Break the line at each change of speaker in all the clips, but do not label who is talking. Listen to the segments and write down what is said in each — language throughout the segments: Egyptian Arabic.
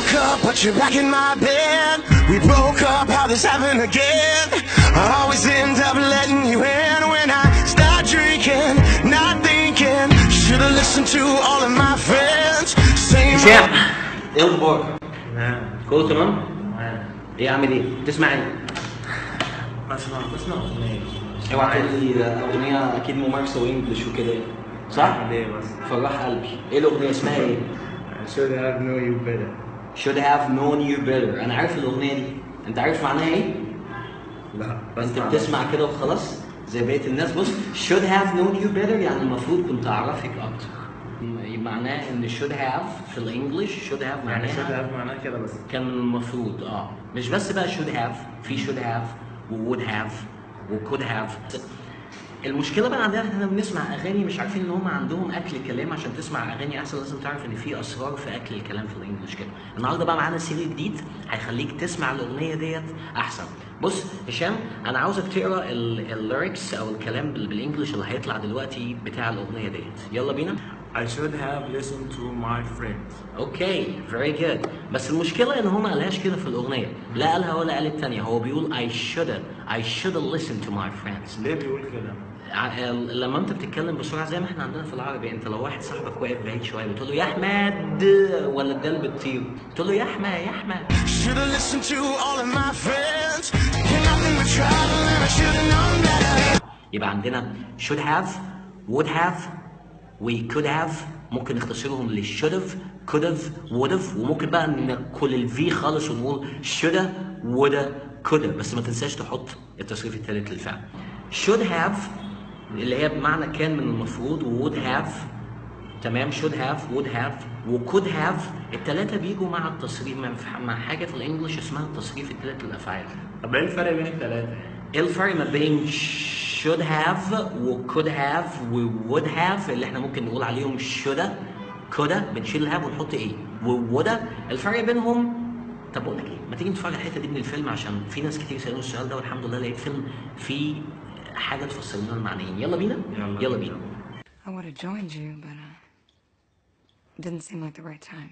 woke up, but you're back in my bed. We broke up, how this happened again? I always end up letting you in when I start drinking, not thinking. Should've listened to all of my friends. Same
هشام ايه الاخبار؟
نعم
كله تمام؟
نعم
ايه عامل ايه؟ تسمع ايه؟
بسمع بسمع اغنية
اوعى تقول لي اغنيه اكيد ممارسه وانجلش وكده صح؟
ليه بس
فرح قلبي ايه الاغنيه اسمها ايه؟
I should have known you better
should have known you better انا عارف الاغنيه دي انت عارف معناها ايه؟
لا
انت بتسمع كده وخلاص زي بقيه الناس بص should have known you better يعني المفروض كنت اعرفك اكتر م- معناه ان should have في الانجليش should have
يعني should
معناها
have معناه كده بس
كان المفروض اه مش بس بقى should have في should have و would have و could have المشكله بقى عندنا احنا بنسمع اغاني مش عارفين ان هم عندهم اكل كلام عشان تسمع اغاني احسن لازم تعرف ان في اسرار في اكل الكلام في الانجليش كده النهارده بقى معانا سيري جديد هيخليك تسمع الاغنيه ديت احسن بص هشام انا عاوزك تقرا الليركس او الكلام بال- بالانجليش اللي هيطلع دلوقتي بتاع الاغنيه ديت يلا بينا
I should have listened to my friends
اوكي فيري جود بس المشكله ان هو ما قالهاش كده في الاغنيه لا قالها ولا قال الثانيه هو بيقول I should I should listen to my friends
ليه بيقول كده؟
ع- لما انت بتتكلم بسرعه زي ما احنا عندنا في العربي انت لو واحد صاحبك واقف بعيد شويه بتقول له يا احمد ولا الدال بتطير بتقول له يا احمد يا احمد
Should've listened to all of my friends. You're nothing but trouble, and I should've known better.
يبقى عندنا should have would have we could have ممكن نختصرهم ل should have could have would have وممكن بقى ناكل الفي خالص ونقول shoulda woulda coulda بس ما تنساش تحط التصريف الثالث للفعل should have اللي هي بمعنى كان من المفروض و would have تمام should have would have و could have الثلاثة بيجوا مع التصريف مع- مع حاجة في الانجليش اسمها التصريف الثالث للأفعال
طب ايه الفرق بين الثلاثة يعني؟
ايه الفرق ما بين should have و could have و would have اللي احنا ممكن نقول عليهم shoulda coulda بنشيل الهاف ونحط ايه و woulda الفرق بينهم طب اقول لك ايه ما تيجي نتفرج على الحته دي من الفيلم عشان في ناس كتير سالوا السؤال ده والحمد لله لقيت فيلم فيه حاجه تفسر لنا المعنيين يلا بينا
يلا.
يلا بينا
I would have joined you, but uh, it didn't seem like the right time.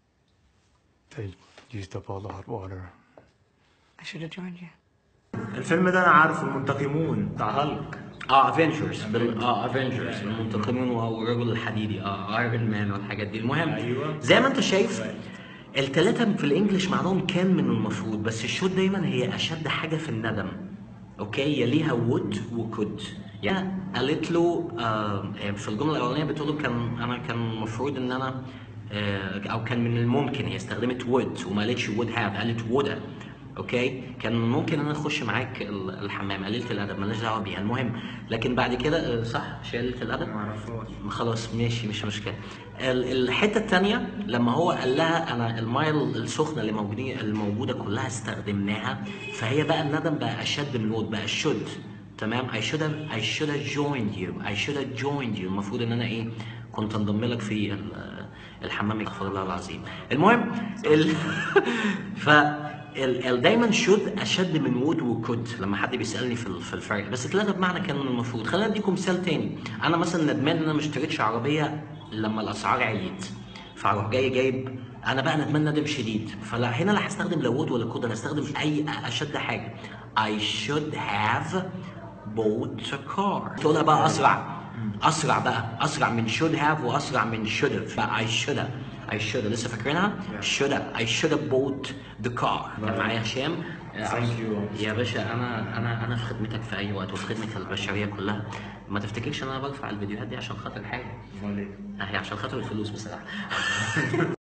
They used up all the hot water.
I should have joined you.
الفيلم ده انا عارفه المنتقمون بتاع هالك
اه افنجرز بال... اه افنجرز المنتقمين والرجل الحديدي اه ايرون مان والحاجات دي المهم
أيوة.
زي ما انت شايف الثلاثه في الانجليش معناهم كان من المفروض بس الشوت دايما هي اشد حاجه في الندم اوكي يليها would وكود يعني قالت له آه في الجمله الاولانيه بتقول له كان انا كان المفروض ان انا آه او كان من الممكن هي استخدمت would وما قالتش would have قالت would اوكي كان ممكن انا اخش معاك ال- الحمام قليله الادب مالناش دعوه بيها المهم لكن بعد كده آه، صح شلت الادب
ما اعرفهاش
خلاص ماشي مش مشكله ال- الحته الثانيه لما هو قال لها انا الميه السخنه اللي موجودين الموجوده كلها استخدمناها فهي بقى الندم بقى اشد من الود بقى should تمام I should have I should have joined you I should have joined you المفروض ان انا ايه كنت انضم لك في ال- الحمام يغفر الله العظيم المهم ال... ف ال... ال... دايما should اشد من would وكود لما حد بيسالني في ال- في الفرق بس الثلاثه بمعنى كان من المفروض خلينا اديكم مثال تاني انا مثلا ندمان ان انا ما اشتريتش عربيه لما الاسعار عليت فاروح جاي جايب انا بقى ندمان ندم شديد فلا هنا لا هستخدم لا would ولا كود انا هستخدم اي اشد حاجه I should have bought a car تقولها بقى اسرع اسرع بقى اسرع من should have واسرع من should have بقى I should have I should have لسه فاكرينها should have I should have bought the car كان معايا هشام
Thank you.
يا باشا انا انا انا في خدمتك في اي وقت وفي خدمه البشريه كلها ما تفتكرش ان انا برفع الفيديوهات دي عشان خاطر حاجه
امال ايه؟
هي عشان خاطر الفلوس بصراحه